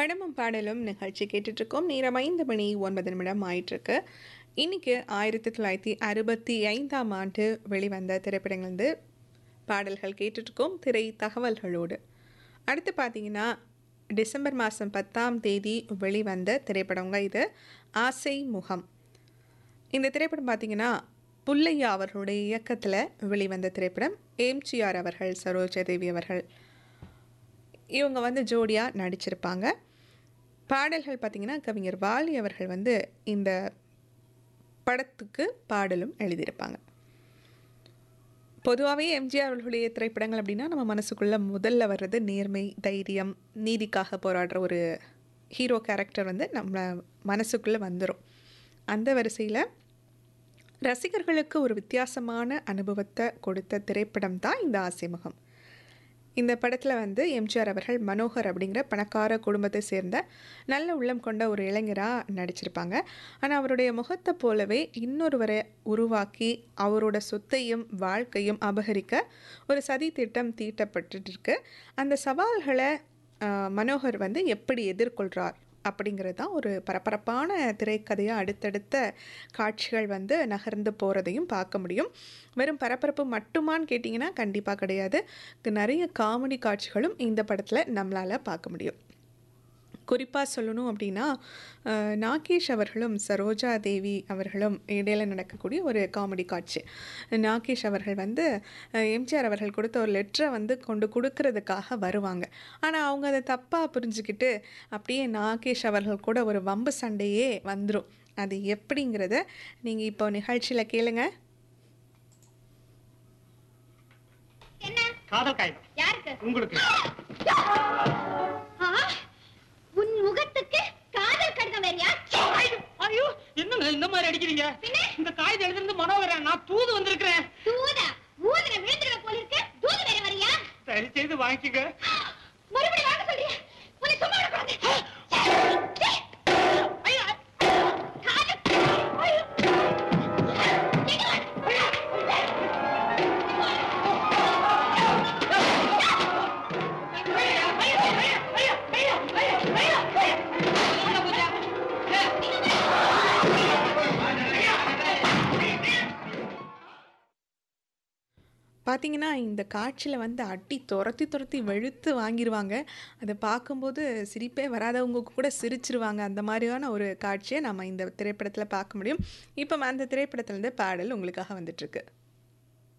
படமும் பாடலும் நிகழ்ச்சி கேட்டுட்ருக்கோம் நேரம் ஐந்து மணி ஒன்பது நிமிடம் ஆயிட்டிருக்கு இன்னைக்கு ஆயிரத்தி தொள்ளாயிரத்தி அறுபத்தி ஐந்தாம் ஆண்டு வெளிவந்த திரைப்படங்கள்ந்து பாடல்கள் கேட்டுட்ருக்கோம் திரை தகவல்களோடு அடுத்து பார்த்தீங்கன்னா டிசம்பர் மாதம் பத்தாம் தேதி வெளிவந்த திரைப்படங்க இது ஆசை முகம் இந்த திரைப்படம் பார்த்தீங்கன்னா புல்லையா அவர்களுடைய இயக்கத்தில் வெளிவந்த திரைப்படம் எம்ஜிஆர் அவர்கள் சரோஜா தேவி அவர்கள் இவங்க வந்து ஜோடியாக நடிச்சிருப்பாங்க பாடல்கள் பார்த்திங்கன்னா கவிஞர் வாலி அவர்கள் வந்து இந்த படத்துக்கு பாடலும் எழுதியிருப்பாங்க பொதுவாகவே எம்ஜிஆர் அவர்களுடைய திரைப்படங்கள் அப்படின்னா நம்ம மனசுக்குள்ளே முதல்ல வர்றது நேர்மை தைரியம் நீதிக்காக போராடுற ஒரு ஹீரோ கேரக்டர் வந்து நம்ம மனசுக்குள்ளே வந்துடும் அந்த வரிசையில் ரசிகர்களுக்கு ஒரு வித்தியாசமான அனுபவத்தை கொடுத்த திரைப்படம் தான் இந்த ஆசைமுகம் இந்த படத்தில் வந்து எம்ஜிஆர் அவர்கள் மனோகர் அப்படிங்கிற பணக்கார குடும்பத்தை சேர்ந்த நல்ல உள்ளம் கொண்ட ஒரு இளைஞராக நடிச்சிருப்பாங்க ஆனால் அவருடைய முகத்தை போலவே இன்னொருவரை உருவாக்கி அவரோட சொத்தையும் வாழ்க்கையும் அபகரிக்க ஒரு சதி திட்டம் தீட்டப்பட்டு இருக்கு அந்த சவால்களை ஆஹ், மனோகர் வந்து எப்படி எதிர்கொள்கிறார் அப்படிங்கிறது தான் ஒரு பரபரப்பான திரைக்கதையாக அடுத்தடுத்த காட்சிகள் வந்து நகர்ந்து போகிறதையும் பார்க்க முடியும் வெறும் பரபரப்பு மட்டுமான்னு கேட்டிங்கன்னா கண்டிப்பாக கிடையாது நிறைய காமெடி காட்சிகளும் இந்த படத்தில் நம்மளால் பார்க்க முடியும் குறிப்பாக சொல்லணும் அப்படின்னா அஹ், நாகேஷ் அவர்களும் சரோஜா தேவி அவர்களும் இடையில நடக்கக்கூடிய ஒரு காமெடி காட்சி நாகேஷ் அவர்கள் வந்து அஹ், எம்ஜிஆர் அவர்கள் கொடுத்த ஒரு லெட்டரை வந்து கொண்டு கொடுக்கறதுக்காக வருவாங்க ஆனால் அவங்க அதை தப்பாக புரிஞ்சுக்கிட்டு அப்படியே நாகேஷ் அவர்கள் கூட ஒரு வம்பு சண்டையே வந்துடும் அது எப்படிங்கிறத நீங்கள் இப்போ நிகழ்ச்சியில் கேளுங்க என்ன காதல் காகிதம் யாருக்கு உங்களுக்கு ஆ, உன் முகத்துக்கு காதல் கடிதம் வேறியா ஐயோ என்னங்க இந்த மாதிரி அடிக்கிறீங்க பின்ன? இந்த காகிதம் எழுதிருந்து மனோகரன் நான் தூது வந்திருக்கிறேன் தூதா ஊதுல விழுந்துருவ போல இருக்கு தூது வேற வரியா சரி செய்து வாங்கிக்கங்க மறுபடியும் வாங்க சொல்றியா உன்னை சும்மா விடக்கூடாது ஐயோ, காதல் ஐயோ. எங்க வா? பார்த்தீங்கன்னா இந்த காட்சியில் வந்து அடி துரத்தி துரத்தி வெளுத்து வாங்கிடுவாங்க அதை பார்க்கும்போது சிரிப்பே வராதவங்க கூட சிரிச்சிருவாங்க அந்த மாதிரியான ஒரு காட்சியை நம்ம இந்த திரைப்படத்தில் பார்க்க முடியும் இப்போ அந்த திரைப்படத்துலேருந்து பாடல் உங்களுக்காக வந்துட்டுருக்கு